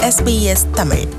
SBS Tamil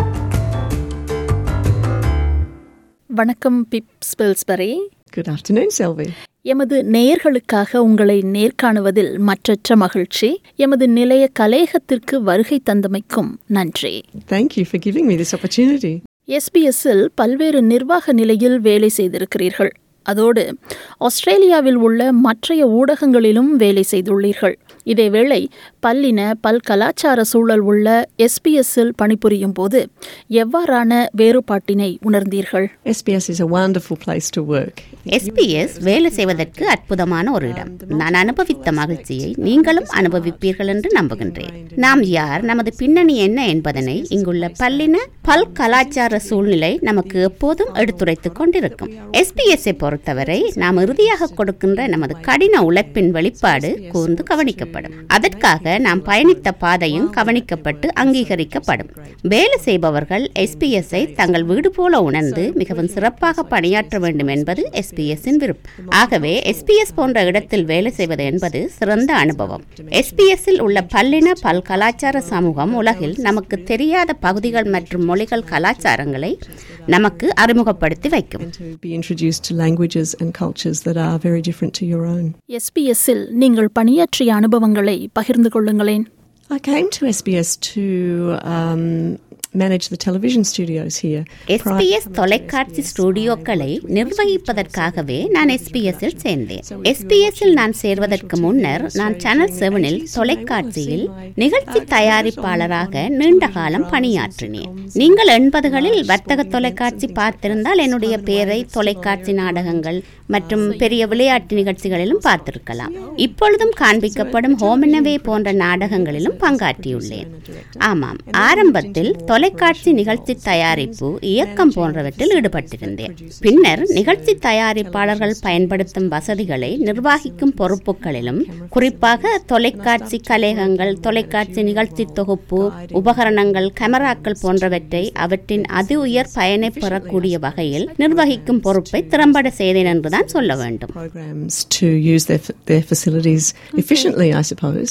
வணக்கம் பிப் ஸ்பில்ஸ்பரி Good afternoon, Sylvie. எமது நேயர்களுக்காக உங்களை நேர்காணுவதில் மற்றற்ற மகிழ்ச்சி எமது நிலைய கலையகத்திற்கு வருகை தந்தமைக்கும் நன்றி Thank you for giving me this opportunity. எஸ்பிஎஸ்ஸில் பல்வேறு நிர்வாக நிலையில் வேலை செய்திருக்கிறீர்கள் அதோடு ஆஸ்திரேலியாவில் உள்ள மற்றைய ஊடகங்களிலும் வேலை செய்துள்ளீர்கள் இதேவேளை பல்லின பல்கலாச்சார சூழல் உள்ள எஸ்பிஎஸ்ஸில் பணிபுரியும் போது எவ்வாறான வேறுபாட்டினை உணர்ந்தீர்கள் SBS is a wonderful place to work. SBS வேலை செய்வதற்கு அற்புதமான ஒரு இடம் நான் அனுபவித்த மகிழ்ச்சியை நீங்களும் அனுபவிப்பீர்கள் என்று நம்புகின்றேன் நாம் யார் நமது பின்னணி என்ன என்பதனை இங்குள்ள பல்லின பல் கலாச்சார சூழ்நிலை நமக்கு எப்போதும் எடுத்துரைத்துக் கொண்டிருக்கும் எஸ்பிஎஸ்ஐ பொறுத்தவரை நாம் இறுதியாக கொடுக்கின்ற நமது கடின உழைப்பின் வெளிப்பாடு கூர்ந்து கவனிக்கப்படும் அதற்காக நாம் பயணித்த பாதையும் கவனிக்கப்பட்டு அங்கீகரிக்கப்படும் வேலை செய்பவர்கள் எஸ்பிஎஸ்ஐ தங்கள் வீடு போல உணர்ந்து மிகவும் சிறப்பாக பணியாற்ற வேண்டும் என்பது எஸ்பிஎஸ்ஸின் விருப்பம் ஆகவே எஸ்பிஎஸ் போன்ற இடத்தில் வேலை செய்வது என்பது சிறந்த அனுபவம் எஸ்பிஎஸ்ஸில் உள்ள பல்லின பல் கலாச்சார சமூகம் உலகில் நமக்கு தெரியாத பகுதிகள் மற்றும் மொழிகள் கலாச்சாரங்களை நமக்கு அறிமுகப்படுத்தி வைக்கும் And to be introduced to languages and cultures that are very different to your own. எஸ்பிஎஸ்ஸில் நீங்கள் பணியாற்றிய அனுபவங்களை பகிர்ந்து கொள்ளுங்களேன் I came to SBS to um, manage the television studios here. SBS தொலைக்காட்சி ஸ்டுடியோக்களை நிர்வகிப்பதற்காகவே நான் எஸ்பிஎஸ்ஸில் சேர்ந்தேன் எஸ்பிஎஸ்ஸில் நான் சேர்வதற்கு முன்னர் நான் சேனல் செவனில் தொலைக்காட்சியில் நிகழ்ச்சி தயாரிப்பாளராக நீண்ட காலம் பணியாற்றினேன் நீங்கள் எண்பதுகளில் வர்த்தக தொலைக்காட்சி பார்த்திருந்தால் என்னுடைய பெயரை தொலைக்காட்சி நாடகங்கள் மற்றும் பெரிய விளையாட்டு நிகழ்ச்சிகளிலும் பார்த்திருக்கலாம் இப்பொழுதும் காண்பிக்கப்படும் ஹோமினவே போன்ற நாடகங்களிலும் பங்காற்றியுள்ளேன் ஆமாம் ஆரம்பத்தில் தொலைக்காட்சி நிகழ்ச்சி தயாரிப்பு இயக்கம் போன்றவற்றில் ஈடுபட்டிருந்தேன் பின்னர் நிகழ்ச்சி தயாரிப்பாளர்கள் பயன்படுத்தும் வசதிகளை நிர்வகிக்கும் பொறுப்புகளிலும் குறிப்பாக தொலைக்காட்சி கலையகங்கள் தொலைக்காட்சி நிகழ்ச்சி தொகுப்பு உபகரணங்கள் கேமராக்கள் போன்றவற்றை அவற்றின் அதி உயர் பயனை பெறக்கூடிய வகையில் நிர்வகிக்கும் பொறுப்பை திறம்பட செய்தேன் என்றுதான் சொல்ல வேண்டும் Programs to use their, f- their facilities efficiently, I suppose.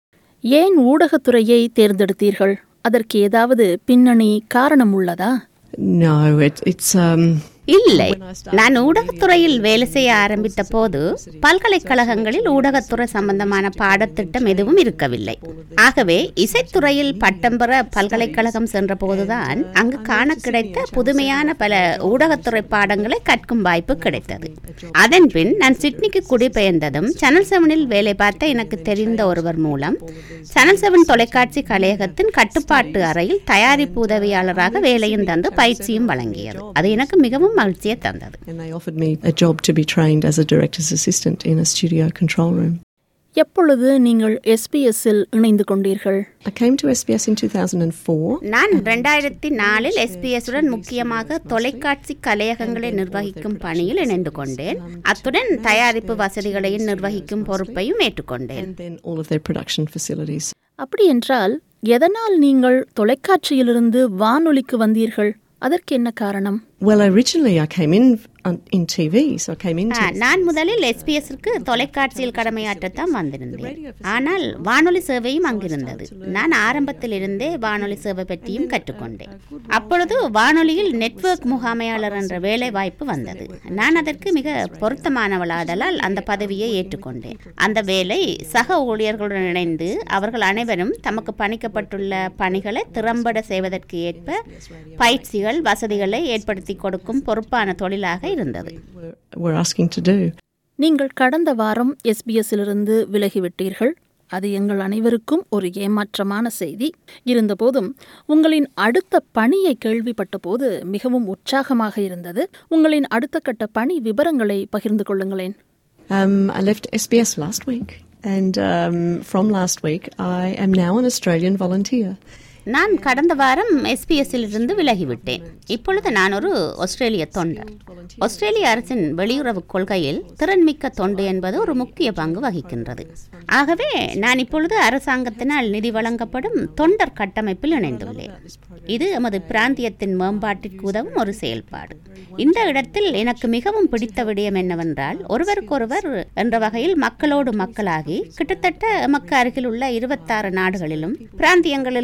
ஏன் ஊடகத்துறையை தேர்ந்தெடுத்தீர்கள் அதற்கு ஏதாவது பின்னணி காரணம் உள்ளதா No, it, it's. Um, இல்லை நான் ஊடகத்துறையில் வேலை செய்ய ஆரம்பித்த போது பல்கலைக்கழகங்களில் ஊடகத்துறை சம்பந்தமான பாடத்திட்டம் எதுவும் இருக்கவில்லை ஆகவே இசைத்துறையில் பட்டம் பெற பல்கலைக்கழகம் சென்ற போதுதான் அங்கு காண கிடைத்த புதுமையான பல ஊடகத்துறை பாடங்களை கற்கும் வாய்ப்பு கிடைத்தது அதன் பின் நான் சிட்னிக்கு குடிபெயர்ந்ததும் சேனல் செவனில் வேலை பார்த்த எனக்கு தெரிந்த ஒருவர் மூலம் சேனல் செவன் தொலைக்காட்சி கலையகத்தின் கட்டுப்பாட்டு அறையில் தயாரிப்பு உதவியாளராக வேலையும் தந்து பயிற்சியும் வழங்கியது அது எனக்கு மிகவும் மகிழ்ச்சியை தந்தது and they offered me a job to be trained as a director's assistant in a studio control room. எப்பொழுது நீங்கள் எஸ்பிஎஸ்ஸில் இணைந்து கொண்டீர்கள் I came to SBS in 2004. நான் ரெண்டாயிரத்தி நாலில் எஸ்பிஎஸ் உடன் முக்கியமாக தொலைக்காட்சி கலையகங்களை நிர்வகிக்கும் பணியில் இணைந்து கொண்டேன் அத்துடன் தயாரிப்பு வசதிகளையும் நிர்வகிக்கும் பொறுப்பையும் ஏற்றுக்கொண்டேன் And then all of their production facilities. அப்படி என்றால் எதனால் நீங்கள் தொலைக்காட்சியிலிருந்து வானொலிக்கு வந்தீர்கள் அதற்கு என்ன காரணம் Well, originally I came in on, in TV, so I came into. ஆ, நான் முதலில் எஸ்பிஎஸ்க்கு தொலைக்காட்சியில் கடமையாற்றத்தான் வந்திருந்தேன் ஆனால் வானொலி சேவையும் அங்கிருந்தது நான் ஆரம்பத்தில் இருந்தே வானொலி சேவை பற்றியும் கற்றுக்கொண்டேன் அப்பொழுது வானொலியில் நெட்வொர்க் முகாமையாளர் என்ற வேலை வாய்ப்பு வந்தது நான் அதற்கு மிக பொருத்தமானவளாதலால் அந்த பதவியை ஏற்றுக்கொண்டேன் அந்த வேலை சக ஊழியர்களுடன் இணைந்து அவர்கள் அனைவரும் தமக்கு பணிக்கப்பட்டுள்ள பணிகளை திறம்பட செய்வதற்கு ஏற்ப பயிற்சிகள் வசதிகளை ஏற்படுத்தி கொடுக்கும் பொறுப்பான தொழிலாக இருந்தது were, were asking to do. நீங்கள் கடந்த வாரம் எஸ்பிஎஸ்ஸிலிருந்து விலகிவிட்டீர்கள் அது எங்கள் அனைவருக்கும் ஒரு ஏமாற்றமான செய்தி இருந்தபோதும் உங்களின் அடுத்த பணியை கேள்விப்பட்ட போது மிகவும் உற்சாகமாக இருந்தது உங்களின் அடுத்த கட்ட பணி விவரங்களை பகிர்ந்து கொள்ளுங்களேன் Um, I left SBS last week, and um, from last week, I am now an Australian volunteer. நான் கடந்த வாரம் எஸ்பிஎஸ்ஸில் இருந்து விலகிவிட்டேன் இப்பொழுது நான் ஒரு ஆஸ்திரேலிய தொண்டர் ஆஸ்திரேலிய அரசின் வெளியுறவு கொள்கையில் திறன்மிக்க தொண்டு என்பது ஒரு முக்கிய பங்கு வகிக்கின்றது ஆகவே நான் இப்பொழுது அரசாங்கத்தினால் நிதி வழங்கப்படும் தொண்டர் கட்டமைப்பில் இணைந்துள்ளேன் இது எமது பிராந்தியத்தின் மேம்பாட்டிற்கு உதவும் ஒரு செயல்பாடு இந்த இடத்தில் எனக்கு மிகவும் பிடித்த விடயம் என்னவென்றால் ஒருவருக்கொருவர் என்ற வகையில் மக்களோடு மக்களாகி கிட்டத்தட்ட எமக்கு அருகில் உள்ள இருபத்தாறு நாடுகளிலும் பிராந்தியங்களிலும் உள்ளவர்கள்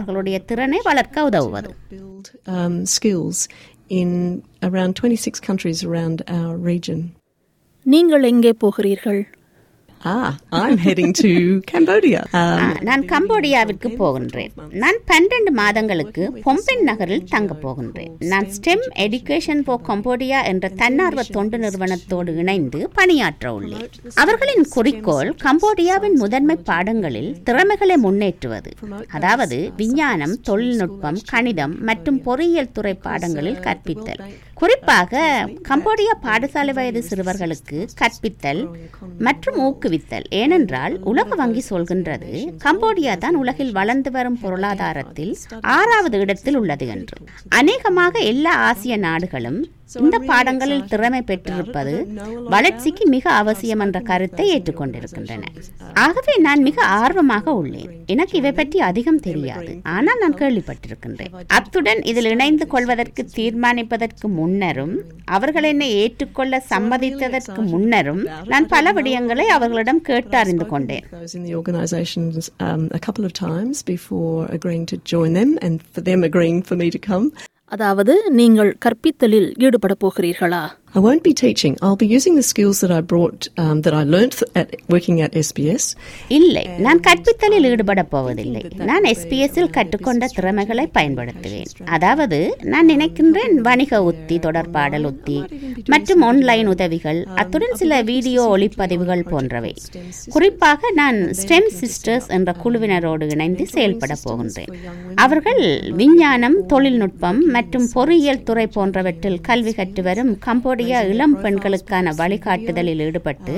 அவர்களுடைய திறனை வளர்க்க உதவுவது build um, skills in around 26 countries around our region. நீங்கள் எங்கே போகிறீர்கள் Ah, I'm heading to Cambodia. Um, ஆ, நான் கம்போடியாவிற்கு போகின்றேன் நான் பன்னெண்டு மாதங்களுக்கு பொம்பென் நகரில் தங்க போகின்றேன் நான் ஸ்டெம் எடுகேஷன் போ கம்போடியா என்ற தன்னார்வ தொண்டு நிறுவனத்தோடு இணைந்து பணியாற்ற உள்ளேன் அவர்களின் குறிக்கோள் கம்போடியாவின் முதன்மை பாடங்களில் திறமைகளை முன்னேற்றுவது அதாவது விஞ்ஞானம் தொழில்நுட்பம் கணிதம் மற்றும் பொறியியல் துறை பாடங்களில் கற்பித்தல் குறிப்பாக கம்போடியா பாடசாலை வயது சிறுவர்களுக்கு கற்பித்தல் மற்றும் ஊக்குவித்தல் ஏனென்றால் உலக வங்கி சொல்கின்றது கம்போடியா தான் உலகில் வளர்ந்து வரும் பொருளாதாரத்தில் ஆறாவது இடத்தில் உள்ளது என்று அநேகமாக எல்லா ஆசிய நாடுகளும் இந்த பாடங்களில் திறமை பெற்றிருப்பது வளர்ச்சிக்கு மிக அவசியம் என்ற கருத்தை ஏற்றுக்கொண்டிருக்கின்றன ஆகவே நான் மிக ஆர்வமாக உள்ளேன் எனக்கு இவை பற்றி அதிகம் தெரியாது ஆனால் நான் கேள்விப்பட்டிருக்கின்றேன் அத்துடன் இதில் இணைந்து கொள்வதற்கு தீர்மானிப்பதற்கு முன்னரும் அவர்கள் என்னை ஏற்றுக்கொள்ள சம்மதித்ததற்கு முன்னரும் நான் பல விடயங்களை அவர்களிடம் கேட்டு அறிந்து கொண்டேன் those in the organisations um, a couple of times before agreeing to join them and for them agreeing for me to come. அதாவது நீங்கள் கற்பித்தலில் ஈடுபட போகிறீர்களா I won't be teaching. I'll be using the skills that I brought, um, that I learnt at working at SBS. இல்லை நான் கற்பித்தலில் ஈடுபட போவதில்லை நான் எஸ்பிஎஸ்ஸில் கற்றுக்கொண்ட திறமைகளை பயன்படுத்துவேன் அதாவது நான் நினைக்கின்றேன் வணிக உத்தி தொடர்பாடல் உத்தி மற்றும் ஆன்லைன் உதவிகள் அத்துடன் சில வீடியோ ஒளிப்பதிவுகள் போன்றவை குறிப்பாக நான் ஸ்டெம் சிஸ்டர்ஸ் என்ற குழுவினரோடு இணைந்து செயல்பட போகின்றேன் அவர்கள் விஞ்ஞானம் தொழில்நுட்பம் மற்றும் பொறியியல் துறை போன்றவற்றில் கல்வி கற்று வரும் கம்போடியா இளம் பெண்களுக்கான வழிகாட்டுதலில் ஈடுபட்டு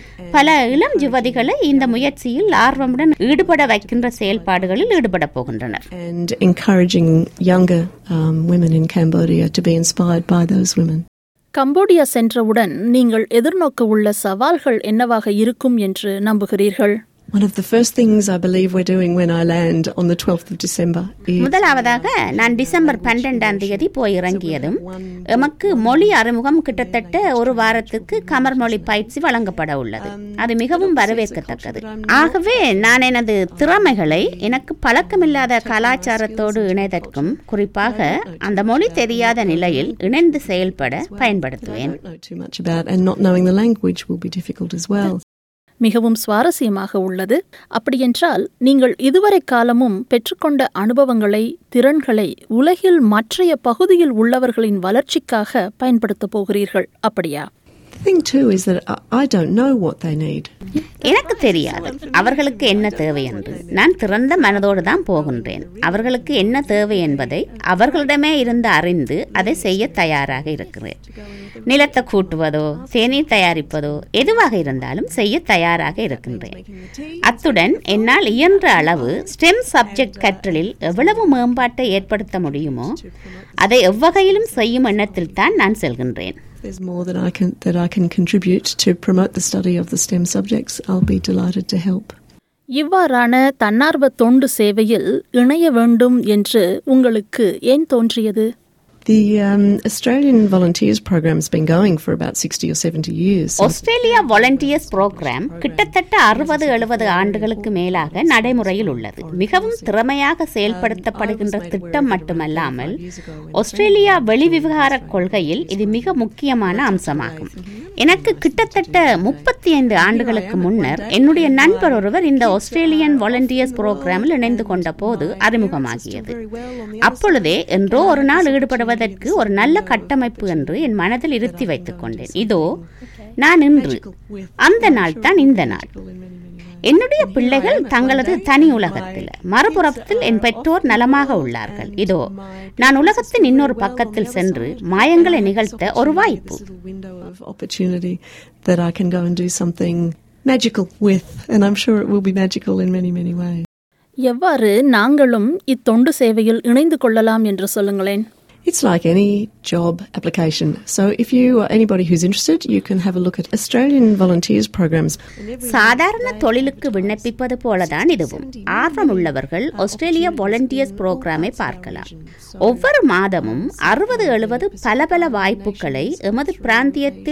பல இளம் யுவதிகளை இந்த முயற்சியில் ஆர்வமுடன் ஈடுபட வைக்கின்ற செயல்பாடுகளில் ஈடுபட போகின்றனர் and encouraging younger um, women in Cambodia to be inspired by those women. Cambodia சென்றவுடன் நீங்கள் எதிர்நோக்க உள்ள சவால்கள் என்னவாக இருக்கும் என்று நம்புகிறீர்கள் One of the first things I believe we're doing when I land on the 12th of December is முதலாவதாக நான் December பன்னிரெண்டாம் தேதி போய் இறங்கியதும் எமக்கு மொழி அறிமுகம் கிட்டத்தட்ட ஒரு வாரத்துக்கு கமர் மொழி பயிற்சி வழங்கப்பட உள்ளது அது மிகவும் வரவேற்கத்தக்கது ஆகவே நான் எனது திறமைகளை எனக்கு பழக்கமில்லாத கலாச்சாரத்தோடு இணைதற்கும் குறிப்பாக அந்த மொழி தெரியாத நிலையில் இணைந்து செயல்பட I பயன்படுத்துவேன் don't know too much about, and not knowing the language will be difficult as well. மிகவும் சுவாரஸ்யமாக உள்ளது அப்படியென்றால் நீங்கள் இதுவரை காலமும் பெற்றுக்கொண்ட அனுபவங்களை திறன்களை உலகில் மற்றைய பகுதியில் உள்ளவர்களின் வளர்ச்சிக்காக பயன்படுத்தப் போகிறீர்கள் அப்படியா The thing too is that I, I don't know what they need. எனக்கு தெரியாது அவர்களுக்கு என்ன தேவை என்று நான் திறந்த மனதோடு தான் போகின்றேன் அவர்களுக்கு என்ன தேவை என்பதை அவர்களிடமே இருந்து அறிந்து அதை செய்ய தயாராக இருக்கிறேன் நிலத்தை கூட்டுவதோ தேநீர் தயாரிப்பதோ எதுவாக இருந்தாலும் செய்ய தயாராக இருக்கின்றேன் அத்துடன் என்னால் இயன்ற அளவு ஸ்டெம் சப்ஜெக்ட் கற்றலில் எவ்வளவு மேம்பாட்டை ஏற்படுத்த முடியுமோ அதை எவ்வகையிலும் செய்யும் எண்ணத்தில் தான் நான் செல்கின்றேன் If there's more that I can that I can contribute to promote the study of the STEM subjects, I'll be delighted to help. இவ்வாறான தன்னார்வ தொண்டு சேவையில் இணைய வேண்டும் என்று உங்களுக்கு ஏன் தோன்றியது The um, Australian Volunteers Program's been going for about 60 or 70 years. Australia volunteers program கிட்டத்தட்ட அறுபது எழுபது ஆண்டுகளுக்கு மேலாக நடைமுறையில் உள்ளது மிகவும் திறமையாக செயல்படுத்தப்படுகின்ற திட்டம் மட்டுமல்லாமல் ஆஸ்திரேலியா வெளிவிவகார கொள்கையில் இது மிக முக்கியமான அம்சமாகும் எனக்கு கிட்டத்தட்ட முப்பத்தி ஐந்து ஆண்டுகளுக்கு முன்னர் என்னுடைய நண்பர் ஒருவர் இந்த ஆஸ்திரேலியன் வாலண்டியர்ஸ் புரோகிராமில் இணைந்து கொண்ட போது அறிமுகமாகியது அப்பொழுதே என்றோ ஒரு நாள் ஈடுபடுவதற்கு ஒரு நல்ல கட்டமைப்பு என்று என் மனதில் இருத்தி வைத்துக் கொண்டேன் இதோ நான் இன்று அந்த நாள் தான் இந்த நாள் என்னுடைய பிள்ளைகள் தங்களது தனி உலகத்தில் மறுபுறத்தில் என் பெற்றோர் நலமாக உள்ளார்கள் இதோ நான் உலகத்தின் இன்னொரு பக்கத்தில் சென்று மாயங்களை நிகழ்த்த ஒரு வாய்ப்பு little window of opportunity that I can go and do something magical with, and I'm sure it will be magical in many, many ways. எவ்வாறு நாங்களும் இத்தொண்டு சேவையில் இணைந்து கொள்ளலாம் என்று சொல்லுங்களேன் It's like any job application. So if you or anybody who's interested, you can have a look at Australian volunteers programs. சாதாரண தொழிலுக்கு விண்ணப்பிப்பது போலதான் இதுவும் ஆர்வம் உள்ளவர்கள் ஆஸ்திரேலியா வாலண்டியர்ஸ் புரோகிராமை பார்க்கலாம் ஒவ்வொரு மாதமும் அறுபது எழுபது பல பல வாய்ப்புகளை எமது பிராந்தியத்தில்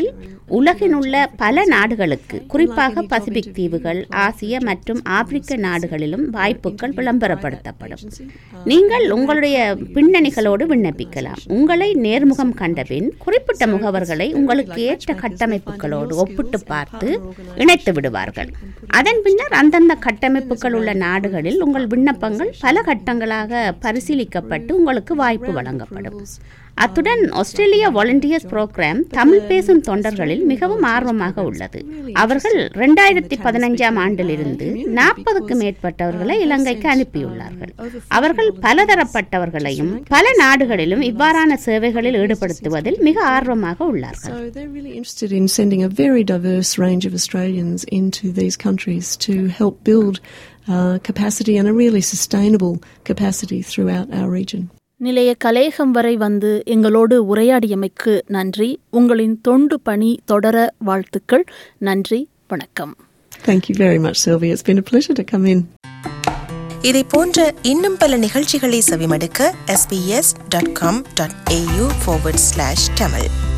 உலகின் உள்ள பல நாடுகளுக்கு குறிப்பாக பசிபிக் தீவுகள் ஆசிய மற்றும் ஆப்பிரிக்க நாடுகளிலும் வாய்ப்புகள் விளம்பரப்படுத்தப்படும் நீங்கள் உங்களுடைய பின்னணிகளோடு விண்ணப்பிக்கலாம் உங்களை நேர்முகம் கண்டபின் குறிப்பிட்ட முகவர்களை உங்களுக்கு ஏற்ற கட்டமைப்புகளோடு ஒப்பிட்டு பார்த்து இணைத்து விடுவார்கள் அதன் பின்னர் அந்தந்த கட்டமைப்புகள் உள்ள நாடுகளில் உங்கள் விண்ணப்பங்கள் பல கட்டங்களாக பரிசீலிக்கப்பட்டு உங்களுக்கு வாய்ப்பு வழங்கப்படும் அத்துடன் ஆஸ்திரேலியா வாலண்டியர்ஸ் புரோகிராம் தமிழ் பேசும் தொண்டர்களில் மிகவும் ஆர்வமாக உள்ளது அவர்கள் இரண்டாயிரத்தி பதினஞ்சாம் ஆண்டிலிருந்து நாற்பதுக்கு மேற்பட்டவர்களை இலங்கைக்கு அனுப்பியுள்ளார்கள் அவர்கள் பலதரப்பட்டவர்களையும் பல நாடுகளிலும் இவ்வாறான சேவைகளில் ஈடுபடுத்துவதில் மிக ஆர்வமாக உள்ளார்கள் So they're really interested in sending a very diverse range of Australians into these countries to help build uh, capacity and a really sustainable capacity throughout our region. நிலைய கலேகம் வரை வந்து எங்களோடு உரையாடியமைக்கு நன்றி உங்களின் தொண்டு பணி தொடர வாழ்த்துக்கள் நன்றி வணக்கம் Thank you very much, Sylvia. It's been a pleasure to come in. இதை போன்ற இன்னும் பல நிகழ்ச்சிகளை செவிமடுக்க sbs.com.au forward slash tamil